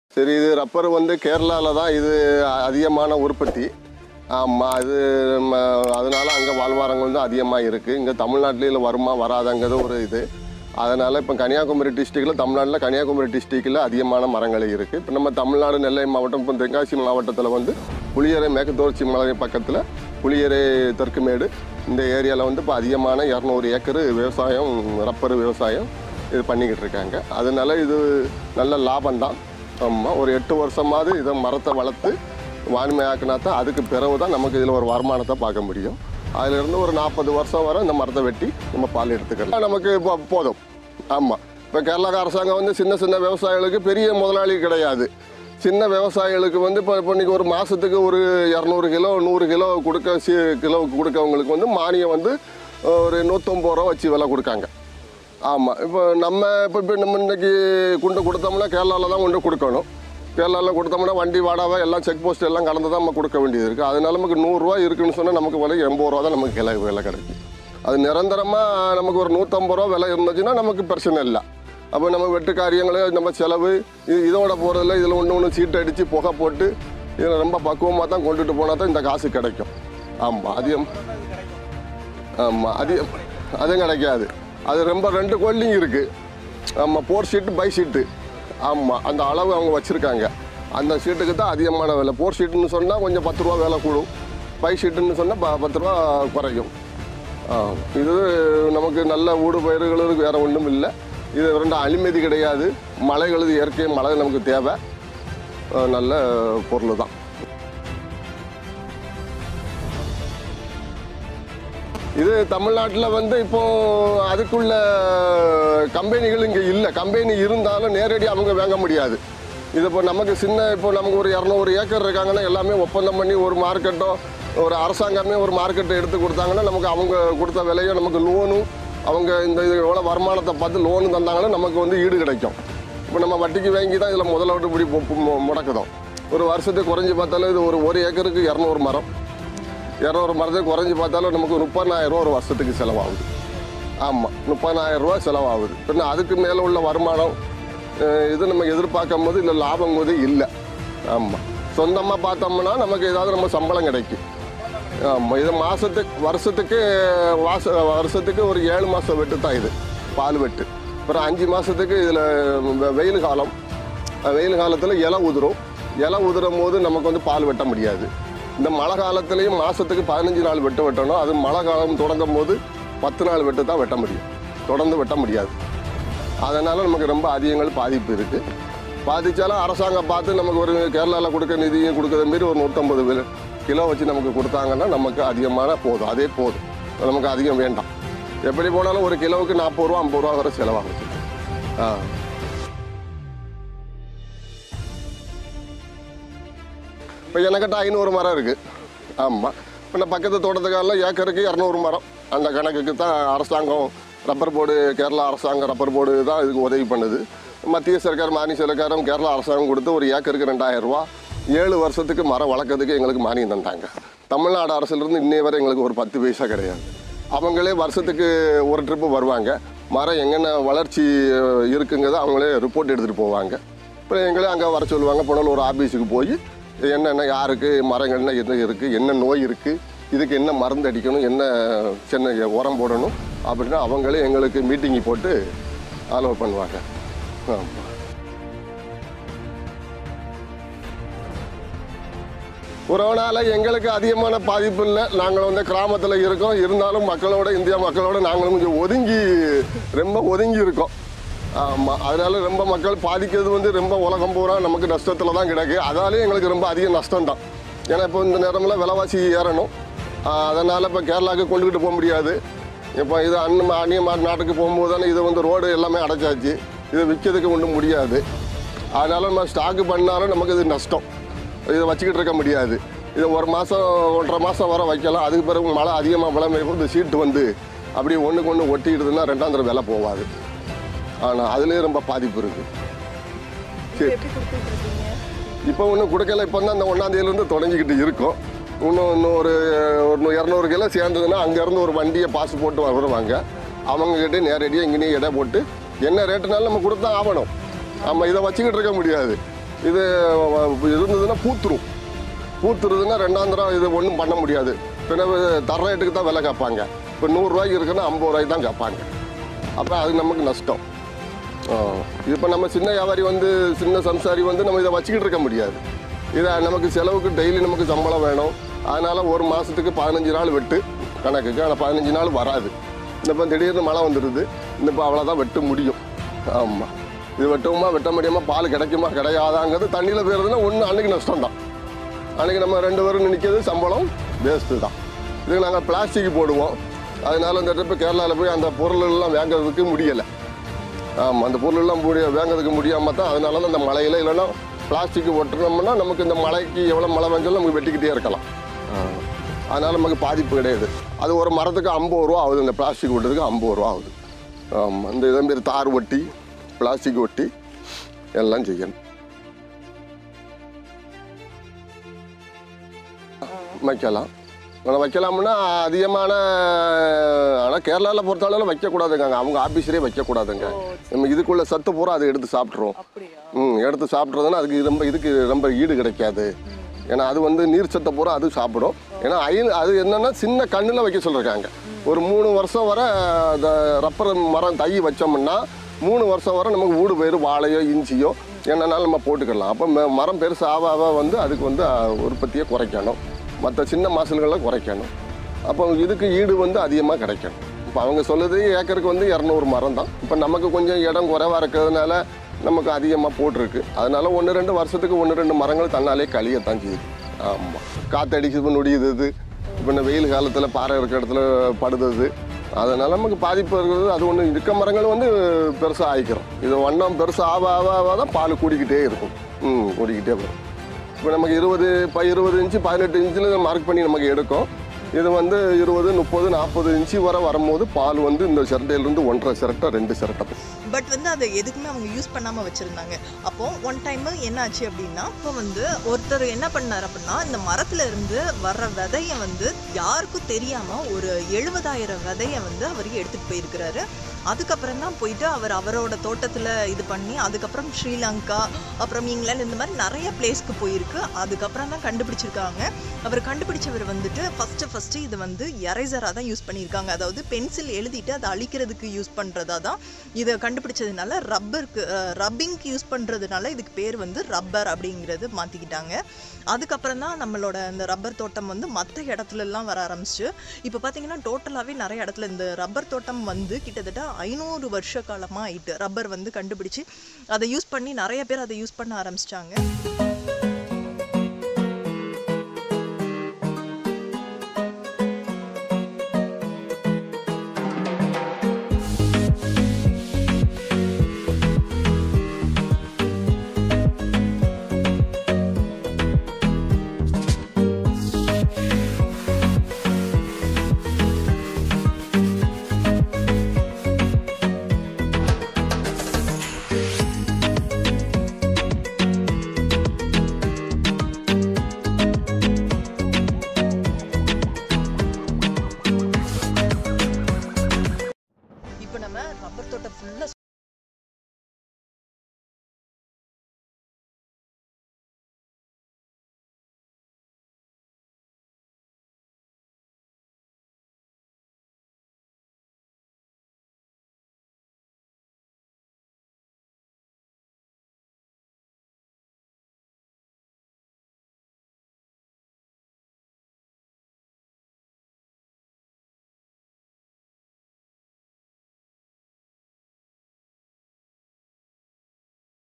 சரி இது ரப்பர் வந்து கேரளாவில் தான் இது அதிகமான உற்பத்தி ஆமாம் அது ம, அதனால அங்கே வாழ்வாரங்கள் வந்து அதிகமாக இருக்குது இங்கே தமிழ்நாட்டில் வருமா வராதங்கிறது ஒரு இது அதனால் இப்போ கன்னியாகுமரி டிஸ்ட்ரிக்டில் தமிழ்நாட்டில் கன்னியாகுமரி டிஸ்ட்ரிக்டில் அதிகமான மரங்கள் இருக்குது இப்போ நம்ம தமிழ்நாடு நெல்லை மாவட்டம் இப்போ தென்காசி மாவட்டத்தில் வந்து புளியரை மேற்குத்தொடர்ச்சி மலை பக்கத்தில் புளியரை தெற்குமேடு இந்த ஏரியாவில் வந்து இப்போ அதிகமான இரநூறு ஏக்கர் விவசாயம் ரப்பர் விவசாயம் இது பண்ணிக்கிட்டு இருக்காங்க அதனால இது நல்ல லாபம்தான் ஆமாம் ஒரு எட்டு வருஷமாவது இதை மரத்தை வளர்த்து வான்மையாக்கினா தான் அதுக்கு பிறகு தான் நமக்கு இதில் ஒரு வருமானத்தை பார்க்க முடியும் அதிலிருந்து ஒரு நாற்பது வருஷம் வரை இந்த மரத்தை வெட்டி நம்ம பால் எடுத்துக்கலாம் நமக்கு இப்போ போதும் ஆமாம் இப்போ கேரளா அரசாங்கம் வந்து சின்ன சின்ன விவசாயிகளுக்கு பெரிய முதலாளி கிடையாது சின்ன விவசாயிகளுக்கு வந்து இப்போ இப்போ இன்னைக்கு ஒரு மாதத்துக்கு ஒரு இரநூறு கிலோ நூறு கிலோ கொடுக்க சி கிலோ கொடுக்கவங்களுக்கு வந்து மானியம் வந்து ஒரு நூற்றம்பது ரூபா வச்சு விலை கொடுக்காங்க ஆமாம் இப்போ நம்ம இப்போ இப்போ நம்ம இன்னைக்கு கொண்டு கொடுத்தோம்னா கேரளாவில் தான் கொண்டு கொடுக்கணும் கேரளாவில் கொடுத்தோம்னா வண்டி வாடகை எல்லாம் செக் போஸ்ட் எல்லாம் கலந்து தான் நம்ம கொடுக்க வேண்டியது இருக்குது அதனால நமக்கு நூறுரூவா இருக்குன்னு சொன்னால் நமக்கு விலை எண்பது ரூபா தான் நமக்கு விலை விலை கிடைக்கும் அது நிரந்தரமாக நமக்கு ஒரு நூற்றம்பது ரூபா விலை இருந்துச்சுன்னா நமக்கு பிரச்சனை இல்லை அப்போ நம்ம வெட்டு காரியங்களு நம்ம செலவு இது இதோட போகிறதில்ல இதில் ஒன்று ஒன்று சீட்டு அடித்து புகை போட்டு இதில் ரொம்ப பக்குவமாக தான் கொண்டுட்டு போனால் தான் இந்த காசு கிடைக்கும் ஆமாம் அதிகம் ஆமாம் அதிகம் அதுவும் கிடைக்காது அது ரொம்ப ரெண்டு கொல்லிங் இருக்குது ஆமாம் ஃபோர் ஷீட்டு பை ஷீட்டு ஆமாம் அந்த அளவு அவங்க வச்சுருக்காங்க அந்த ஷீட்டுக்கு தான் அதிகமான விலை ஃபோர் ஷீட்டுன்னு சொன்னால் கொஞ்சம் பத்து ரூபா விலை கூடும் பை ஷீட்டுன்னு சொன்னால் ப பத்து ரூபா குறையும் ஆ, இது நமக்கு நல்ல ஊடு பயிர்களுக்கு வேறு ஒன்றும் இல்லை இது ரெண்டு அனுமதி கிடையாது மழைகளுது இயற்கை மழை நமக்கு தேவை ஆ, நல்ல பொருள் தான் இது தமிழ்நாட்டில் வந்து இப்போ அதுக்குள்ள கம்பெனிகள் இங்கே இல்லை கம்பெனி இருந்தாலும் நேரடி அவங்க வாங்க முடியாது இது இப்போ நமக்கு சின்ன இப்போ நமக்கு ஒரு இரநூறு ஏக்கர் இருக்காங்கன்னா எல்லாமே ஒப்பந்தம் பண்ணி ஒரு மார்க்கெட்டோ ஒரு அரசாங்கமே ஒரு மார்க்கெட்டை எடுத்து கொடுத்தாங்கன்னா நமக்கு அவங்க கொடுத்த விலையோ நமக்கு லோனும் அவங்க இந்த இது எவ்வளோ வருமானத்தை பார்த்து லோனு தந்தாங்கன்னா நமக்கு வந்து ஈடு கிடைக்கும் இப்போ நம்ம வட்டிக்கு வாங்கி தான் இதில் முதல்ல இப்படி மு- மு- முடக்குதோம் ஒரு வருஷத்துக்கு குறைஞ்சி பார்த்தாலும் இது ஒரு ஒரு ஏக்கருக்கு இரநூறு மரம் இரநூறு மரத்துக்கு குறைஞ்சி பார்த்தாலும் நமக்கு முப்பதாயிரம் ரூபா ஒரு வருஷத்துக்கு செலவாகுது ஆமாம் முப்பதாயிரம் ரூபா செலவாகுது பின்ன அதுக்கு மேலே உள்ள வருமானம் அஹ், இது நம்ம எதிர்பார்க்கும் போது இல்லை லாபம் போது இல்லை ஆமாம் சொந்தமாக பார்த்தோம்னா நமக்கு ஏதாவது நம்ம சம்பளம் கிடைக்கும் ஆமாம் இது மாதத்துக்கு வருஷத்துக்கு வாச வருஷத்துக்கு ஒரு ஏழு மாதம் வெட்டு தான் இது பால் வெட்டு அப்புறம் அஞ்சு மாதத்துக்கு இதில் வெயில் காலம் அஹ், வெயில் காலத்தில் இலை உதிரும் இலை உதிரும் போது நமக்கு வந்து பால் வெட்ட முடியாது இந்த மழை காலத்துலேயும் மாதத்துக்கு பதினஞ்சு நாள் வெட்டு வெட்டணும் அது மழை காலம் தொடங்கும் போது பத்து நாள் வெட்டு தான் வெட்ட முடியும் தொடர்ந்து வெட்ட முடியாது அதனால் நமக்கு ரொம்ப அதிகங்கள் பாதிப்பு இருக்குது பாதித்தாலும் அரசாங்கம் பார்த்து நமக்கு ஒரு கேரளாவில் கொடுக்க நிதியும் கொடுக்குற மாரி ஒரு நூற்றம்பது வில் கிலோ வச்சு நமக்கு கொடுத்தாங்கன்னா நமக்கு அதிகமான போதும் அதே போதும் நமக்கு அதிகம் வேண்டாம் எப்படி போனாலும் ஒரு கிலோவுக்கு நாற்பது ரூபா ஐம்பது ரூபா வரை செலவாகுது ஆ இப்போ எனக்கிட்ட ஐநூறு மரம் இருக்குது ஆமாம் இப்போ நான் பக்கத்து தோட்டத்துக்காரில் ஏக்கருக்கு இரநூறு மரம் அந்த கணக்குக்கு தான் அரசாங்கம் ரப்பர் போர்டு கேரளா அரசாங்கம் ரப்பர் போர்டு தான் இதுக்கு உதவி பண்ணுது மத்திய சர்க்கார் மானிய சர்க்காரும் கேரளா அரசாங்கம் கொடுத்து ஒரு ஏக்கருக்கு ரெண்டாயிரம் ரூபா ஏழு வருஷத்துக்கு மரம் வளர்க்கறதுக்கு எங்களுக்கு மானியம் தந்தாங்க தமிழ்நாடு அரசுலேருந்து இன்னைய வரை எங்களுக்கு ஒரு பத்து பைசா கிடையாது அவங்களே வருஷத்துக்கு ஒரு ட்ரிப்பு வருவாங்க மரம் எங்கென்ன வளர்ச்சி அஹ், இருக்குங்கிறத அவங்களே ரிப்போர்ட் எடுத்துகிட்டு போவாங்க அப்புறம் எங்களே அங்கே வர சொல்லுவாங்க புனல் ஒரு ஆஃபீஸுக்கு போய் என்னென்ன யாருக்கு மரங்கள்னா என்ன இருக்குது என்ன நோய் இருக்குது இதுக்கு என்ன மருந்து அடிக்கணும் என்ன சின்ன உரம் போடணும் அப்படின்னு அவங்களே எங்களுக்கு மீட்டிங்கி போட்டு அலோவ் பண்ணுவாங்க ஆமாம் கொரோனால எங்களுக்கு அதிகமான பாதிப்பு இல்லை நாங்கள் வந்து கிராமத்தில் இருக்கோம் இருந்தாலும் மக்களோட இந்தியா மக்களோட நாங்களும் கொஞ்சம் ஒதுங்கி ரொம்ப ஒதுங்கி இருக்கோம் ஆமாம் அதனால ரொம்ப மக்கள் பாதிக்கிறது வந்து ரொம்ப உலகம் பூரா நமக்கு நஷ்டத்தில் தான் கிடக்கு அதாலே எங்களுக்கு ரொம்ப அதிக நஷ்டம் தான் ஏன்னா இப்போ இந்த நேரமில் விலைவாசி ஏறணும் அதனால் இப்போ கேரளாவுக்கு கொண்டுக்கிட்டு போக முடியாது இப்போ இது அன்ன அந்நிய மா- நாட்டுக்கு போகும்போது தானே இது வந்து ரோடு எல்லாமே அடைச்சாச்சு இது விற்கிறதுக்கு ஒன்றும் முடியாது அதனால நம்ம ஸ்டாக்கு பண்ணாலும் நமக்கு இது நஷ்டம் இதை வச்சுக்கிட்டு இருக்க முடியாது இது ஒரு மாதம் ஒன்றரை மாதம் வர வைக்கலாம் அதுக்கு பிறகு மழை அதிகமாக மழை பெய்யும் இந்த சீட்டு வந்து அப்படியே ஒன்றுக்கு ஒன்று ஒட்டிக்கிட்டுதுன்னா ரெண்டாம் தடவை விலை போகாது ஆனால் அதுலேயும் ரொம்ப பாதிப்பு இருக்குது இப்போ எப்படி கொடுத்துட்டு இருக்கீங்க இப்போ ஒன்றும் கொடுக்கல இப்போ தான் அந்த ஒன்றாந்தேதியிலேருந்து தொடங்கிக்கிட்டு இருக்கோம் இன்னும் இன்னும் ஒரு ஒரு இரநூறு கிலோ சேர்ந்ததுன்னா அங்கேருந்து ஒரு வண்டியை பாஸ் போட்டு வருவாங்க அவங்கக்கிட்ட நேரடியாக இங்கேயே எடை போட்டு என்ன ரேட்டுனாலும் நம்ம கொடுத்தா ஆகணும் நம்ம இதை வச்சுக்கிட்டு இருக்க முடியாது இது வ- இருந்ததுன்னா பூத்துரும் பூத்துருதுன்னா ரெண்டாம் தரம் இது ஒன்றும் பண்ண முடியாது பிறகு தர ரேட்டுக்கு தான் விலை கேட்பாங்க இப்போ நூறுரூவாய்க்கு இருக்குன்னா ஐம்பது ரூபாய்க்கு தான் கேட்பாங்க அப்போ அது நமக்கு நஷ்டம் இப்போ நம்ம சின்ன வியாபாரி வந்து சின்ன சம்சாரி வந்து நம்ம இதை வச்சுக்கிட்டு இருக்க முடியாது இதை நமக்கு செலவுக்கு டெய்லி நமக்கு சம்பளம் வேணும் அதனால் ஒரு மாதத்துக்கு பதினஞ்சு நாள் வெட்டு கணக்குக்கு ஆனால் பதினஞ்சு நாள் வராது இந்த இப்போ திடீர்னு மழை வந்துடுது இந்த இப்போ அவ்வளோதான் வெட்ட முடியும் ஆமாம் இது வெட்டவுமா வெட்ட முடியாமல் பால் கிடைக்குமா கிடையாதாங்கிறது தண்ணியில் போயிருதுன்னா ஒன்று அன்னைக்கு நஷ்டம் தான் அன்றைக்கி நம்ம ரெண்டு பேரும் நிற்கிறது சம்பளம் வேஸ்ட்டு தான் இதுக்கு நாங்கள் பிளாஸ்டிக் போடுவோம் அதனால இந்த ட்ரிப்பு கேரளாவில் போய் அந்த பொருள் எல்லாம் வாங்குறதுக்கு முடியலை ஆமாம் அந்த பொருள் எல்லாம் முடிய வாங்குறதுக்கு முடியாமல் தான் அதனால தான் இந்த மழையில் இல்லைன்னா பிளாஸ்டிக் ஒட்டுனோம்னா நமக்கு இந்த மழைக்கு எவ்வளோ மழை பெஞ்சாலும் நமக்கு வெட்டிக்கிட்டே இருக்கலாம் அதனால் நமக்கு பாதிப்பு கிடையாது அது ஒரு மரத்துக்கு ஐம்பது ரூபா ஆகுது இந்த பிளாஸ்டிக் ஒட்டுறதுக்கு ஐம்பது ரூபா ஆகுது ஆமாம் இந்த இதே மாரி தார் ஒட்டி பிளாஸ்டிக் ஒட்டி எல்லாம் செய்யணும் வைக்கலாம் ஆனால் வைக்கலாம்னா அதிகமான ஆனால் கேரளாவில் பொறுத்தளவில் வைக்கக்கூடாதுங்க அவங்க ஆஃபீஸரே வைக்கக்கூடாதுங்க நம்ம இதுக்குள்ள சத்து பூரா அதை எடுத்து சாப்பிட்ருவோம் அப்படியா ம் எடுத்து சாப்பிட்றதுன்னா அதுக்கு ரொம்ப இதுக்கு ரொம்ப ஈடு கிடைக்காது ஏன்னா அது வந்து நீர் சத்தை பூரா அது சாப்பிடும் ஏன்னா ஐ அது என்னன்னா சின்ன கண்ணில் வைக்க சொல்லியிருக்காங்க ஒரு மூணு வருஷம் வரை அந்த ரப்பர் மரம் தை வச்சோம்னா மூணு வருஷம் வரை நமக்கு ஊடு பயிர் வாழையோ இஞ்சியோ என்னன்னாலும் நம்ம போட்டுக்கலாம் அப்போ ம- மரம் பெருசு ஆக ஆக வந்து அதுக்கு வந்து அஹ், உற்பத்தியை குறைக்கணும் மற்ற சின்ன மசல்களை குறைக்கணும் அப்போ இதுக்கு ஈடு வந்து அதிகமாக கிடைக்கும் இப்போ அவங்க சொல்லுது ஏக்கருக்கு வந்து இரநூறு மரம் தான் இப்போ நமக்கு கொஞ்சம் இடம் குறைவாக இருக்கிறதுனால நமக்கு அதிகமாக போட்டிருக்கு அதனால ஒன்று ரெண்டு வருஷத்துக்கு ஒன்று ரெண்டு மரங்கள் தன்னாலே கழியத்தான் செய்யுது ஆமாம் காற்றடிக்குது நொடியுது இது இப்போ இந்த வெயில் காலத்தில் பாறை இருக்கிற இடத்துல படுது அதனால நமக்கு பாதிப்பு இருக்கிறது அது ஒன்று இருக்க மரங்கள் வந்து பெருசாக ஆயிக்கிறோம் இது வண்ணம் பெருசாக ஆவ ஆவ ஆவ தான் பால் கூடிக்கிட்டே இருக்கும் ம் கூடிக்கிட்டே வரும் இப்போ நமக்கு இருபது இப்போ இருபது இன்ச்சு பதினெட்டு இன்ச்சில் மார்க் பண்ணி நமக்கு எடுக்கும் இது வந்து இருபது முப்பது நாற்பது இன்ச்சு வரை வரும்போது பால் வந்து இந்த சிரட்டையிலேருந்து ஒன்றரை சிரட்டை ரெண்டு சிரட்டை போகும். பட் வந்து அதை எதுக்குமே அவங்க யூஸ் பண்ணாம வச்சிருந்தாங்க அப்போ ஒன் டைம் என்ன ஆச்சு அப்படின்னா இப்போ வந்து ஒருத்தர் என்ன பண்ணார் அப்படின்னா இந்த மரத்துல இருந்து வர்ற விதைய வந்து யாருக்கும் தெரியாம ஒரு எழுபதாயிரம் விதைய வந்து அவர் எடுத்துட்டு போயிருக்கிறாரு அதுக்கப்புறம் தான் போயிட்டு அவர் அவரோட தோட்டத்துல இது பண்ணி அதுக்கப்புறம் ஸ்ரீலங்கா அப்புறம் இங்கிலாந்து இந்த மாதிரி நிறைய பிளேஸ்க்கு போயிருக்கு அதுக்கப்புறம் தான் கண்டுபிடிச்சிருக்காங்க அவர் கண்டுபிடிச்சவர் வந்துட்டு ஃபர்ஸ்ட் ஃபர்ஸ்ட் இது வந்து எரேசராக தான் யூஸ் பண்ணியிருக்காங்க அதாவது பென்சில் எழுதிட்டு அதை அழிக்கிறதுக்கு யூஸ் பண்ணுறதா தான் இதை கண்டுபிடிச்சதுனால ரப்பருக்கு ரப்பிங்க்கு யூஸ் பண்ணுறதுனால இதுக்கு பேர் வந்து ரப்பர் அப்படிங்கிறது மாற்றிக்கிட்டாங்க அதுக்கப்புறம் தான் நம்மளோட இந்த ரப்பர் தோட்டம் வந்து மற்ற இடத்துலலாம் வர ஆரம்பிச்சு இப்போ பார்த்தீங்கன்னா டோட்டலாகவே நிறைய இடத்துல இந்த ரப்பர் தோட்டம் வந்து கிட்டத்தட்ட ஐநூறு வருஷ காலமாக ஆயிட்டு ரப்பர் வந்து கண்டுபிடிச்சு அதை யூஸ் பண்ணி நிறைய பேர் அதை யூஸ் பண்ண ஆரம்பிச்சிட்டாங்க